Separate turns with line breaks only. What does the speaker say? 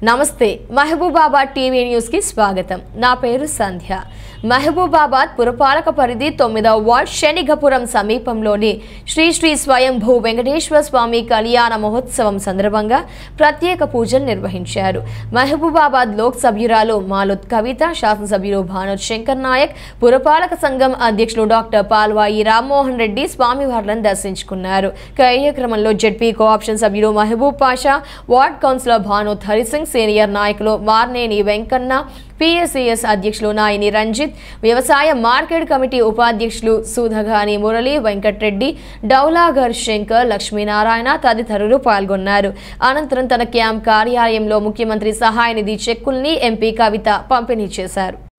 నమస్తే మహబూబాబాద్ టీవీ న్యూస్కి స్వాగతం నా పేరు సంధ్య మహబూబాబాద్ పురపాలక పరిధి తొమ్మిదవ వార్డ్ శనిగపురం సమీపంలోని శ్రీ శ్రీ స్వయంభూ వెంకటేశ్వర స్వామి కళ్యాణ మహోత్సవం సందర్భంగా ప్రత్యేక పూజలు నిర్వహించారు మహబూబాబాద్ లోక్ సభ్యురాలు మాలుత్ కవిత శాసనసభ్యులు భానుత్ శంకర్ నాయక్ పురపాలక సంఘం అధ్యక్షులు డాక్టర్ పాల్వాయి రామ్మోహన్ రెడ్డి స్వామివార్లను దర్శించుకున్నారు కార్యక్రమంలో జెడ్పీ కోఆప్షన్ సభ్యులు Mahaboob Pasha ward councillor Bhanoth Harisingh senior నాయకులు మార్నేని వెంకన్న పిఎస్సిఎస్ అధ్యక్షులు నాయని రంజిత్ వ్యవసాయ మార్కెట్ కమిటీ ఉపాధ్యక్షులు సుధగాని మురళి వెంకట్రెడ్డి డౌలాగర్ శంకర్ లక్ష్మీనారాయణ తదితరులు పాల్గొన్నారు అనంతరం తన క్యాంప్ కార్యాలయంలో ముఖ్యమంత్రి సహాయ నిధి చెక్కుల్ని ఎంపీ కవిత పంపిణీ చేశారు